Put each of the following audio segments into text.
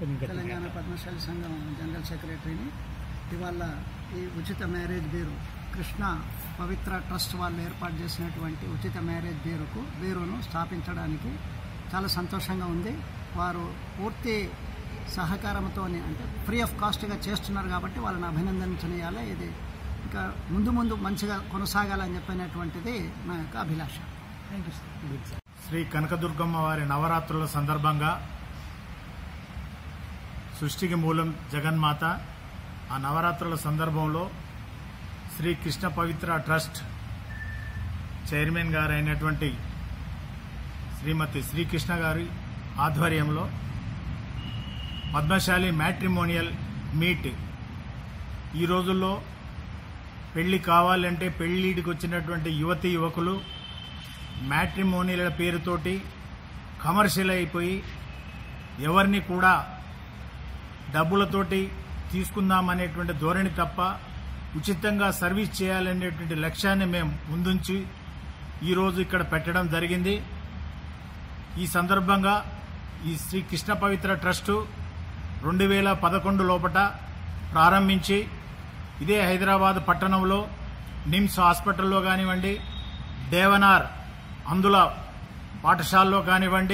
తెలంగాణ పద్మశాలి సంఘం జనరల్ సెక్రటరీని ఇవాళ ఈ ఉచిత marriage bureau Krishna Pavitra trust వాళ్ళు ఏర్పాటు చేసినటువంటి ఉచిత మ్యారేజ్ బ్యూరోకు బ్యూరోను స్థాపించడానికి చాలా సంతోషంగా ఉంది వారు పూర్తి సహకారంతో అంటే ఫ్రీ ఆఫ్ కాస్ట్గా చేస్తున్నారు కాబట్టి వాళ్ళని అభినందించనియాలి ఇది ఇంకా ముందు ముందు మంచిగా కొనసాగాలని చెప్పినటువంటిది నా యొక్క అభిలాష thank you sir Sri Kanakadurgamma వారి నవరాత్రుల సందర్భంగా సృష్టికి మూలం జగన్మాత ఆ నవరాత్రుల సందర్భంలో శ్రీ కృష్ణ పవిత్ర ట్రస్ట్ చైర్మన్ గారు అయినటువంటి శ్రీమతి శ్రీకృష్ణ గారి ఆధ్వర్యంలో పద్మశాలి మ్యాట్రిమోనియల్ మీట్ ఈ రోజుల్లో పెళ్లి కావాలంటే పెళ్లిడికి వచ్చినటువంటి యువతి యువకులు మ్యాట్రిమోనీల పేరుతోటి కమర్షియల్ అయిపోయి ఎవరిని కూడా డబ్బులతోటి తీసుకుందామనేటువంటి ధోరణి తప్ప ఉచితంగా సర్వీస్ చేయాలనేటువంటి లక్ష్యాన్ని మేము ముందుంచి ఈరోజు ఇక్కడ పెట్టడం జరిగింది ఈ సందర్భంగా ఈ శ్రీ కృష్ణ పవిత్ర ట్రస్టు రెండు వేల పదకొండు లోపట ప్రారంభించి ఇదే హైదరాబాద్ పట్టణంలో నిమ్స్ హాస్పిటల్లో కానివ్వండి దేవనార్ అందుల పాఠశాలలో కానివ్వండి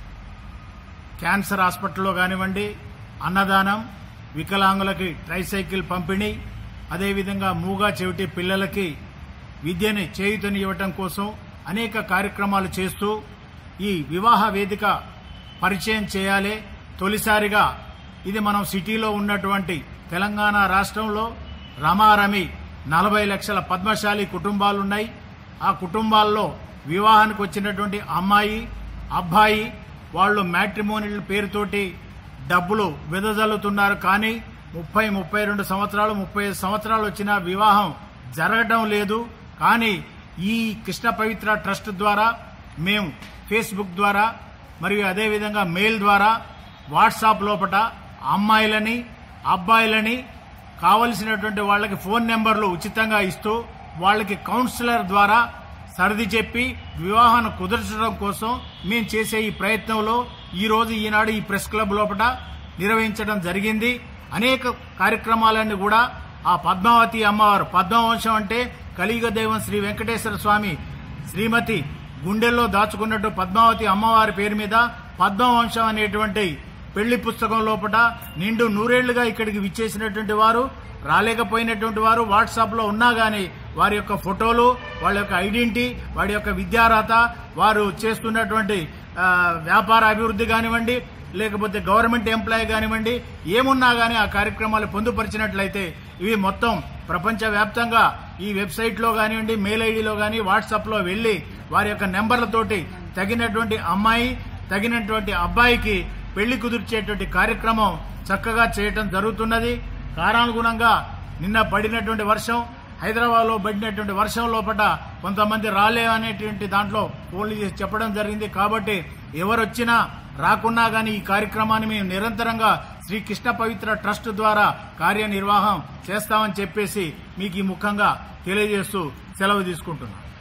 క్యాన్సర్ హాస్పిటల్లో కానివ్వండి అన్నదానం వికలాంగులకి ట్రైసైకిల్ పంపిణీ అదేవిధంగా మూగా చెవిటి పిల్లలకి విద్యని చేయుతనివ్వటం కోసం అనేక కార్యక్రమాలు చేస్తూ ఈ వివాహ వేదిక పరిచయం చేయాలి తొలిసారిగా ఇది మనం సిటీలో ఉన్నటువంటి తెలంగాణ రాష్ట్రంలో రమారమి నలభై లక్షల పద్మశాలి కుటుంబాలున్నాయి ఆ కుటుంబాల్లో వివాహానికి వచ్చినటువంటి అమ్మాయి అబ్బాయి వాళ్ళు మ్యాట్రిమోనియల్ పేరుతోటి డబ్బులు వెదజల్లుతున్నారు కానీ ముప్పై ముప్పై రెండు సంవత్సరాలు ముప్పై ఐదు సంవత్సరాలు వచ్చినా వివాహం జరగడం లేదు కానీ ఈ కృష్ణ పవిత్ర ట్రస్ట్ ద్వారా మేము ఫేస్బుక్ ద్వారా మరియు అదేవిధంగా మెయిల్ ద్వారా వాట్సాప్ లోపట అమ్మాయిలని అబ్బాయిలని కావలసినటువంటి వాళ్ళకి ఫోన్ నెంబర్లు ఉచితంగా ఇస్తూ వాళ్ళకి కౌన్సిలర్ ద్వారా సర్ది చెప్పి వివాహాన్ని కుదర్చడం కోసం మేము చేసే ఈ ప్రయత్నంలో ఈ రోజు ఈనాడు ఈ ప్రెస్ క్లబ్ లోపల నిర్వహించడం జరిగింది అనేక కార్యక్రమాలన్నీ కూడా ఆ పద్మావతి అమ్మవారు పద్మవంశం అంటే కలియుగ దైవం శ్రీ వెంకటేశ్వర స్వామి శ్రీమతి గుండెల్లో దాచుకున్నట్టు పద్మావతి అమ్మవారి పేరు మీద పద్మవంశం అనేటువంటి పెళ్లి పుస్తకం లోపల నిండు నూరేళ్లుగా ఇక్కడికి విచ్చేసినటువంటి వారు రాలేకపోయినటువంటి వారు వాట్సాప్ లో ఉన్నా గానీ వారి యొక్క ఫోటోలు వాళ్ళ యొక్క ఐడెంటిటీ వారి యొక్క విద్యార్హత వారు చేస్తున్నటువంటి ఆ, వ్యాపార అభివృద్ధి కానివ్వండి లేకపోతే గవర్నమెంట్ ఎంప్లాయీ కానివ్వండి ఏమున్నా గానీ ఆ కార్యక్రమాలు పొందుపరిచినట్లయితే ఇవి మొత్తం ప్రపంచ వ్యాప్తంగా ఈ వెబ్సైట్ లో కానివ్వండి మెయిల్ ఐడిలో గానీ వాట్సాప్ లో వెళ్లి వారి యొక్క నెంబర్లతోటి తగినటువంటి అమ్మాయి తగినటువంటి అబ్బాయికి పెళ్లి కుదిర్చేటువంటి కార్యక్రమం చక్కగా చేయటం జరుగుతున్నది కారానుగుణంగా నిన్న పడినటువంటి వర్షం హైదరాబాద్ లో పడినటువంటి వర్షం లోపల కొంతమంది రాలే అనేటువంటి దాంట్లో ఫోన్లు చేసి చెప్పడం జరిగింది కాబట్టి ఎవరొచ్చినా రాకున్నా గానీ ఈ కార్యక్రమాన్ని మేము నిరంతరంగా శ్రీ కృష్ణ పవిత్ర ట్రస్ట్ ద్వారా కార్యనిర్వాహం చేస్తామని చెప్పేసి మీకు ఈ ముఖంగా తెలియజేస్తూ సెలవు తీసుకుంటున్నాం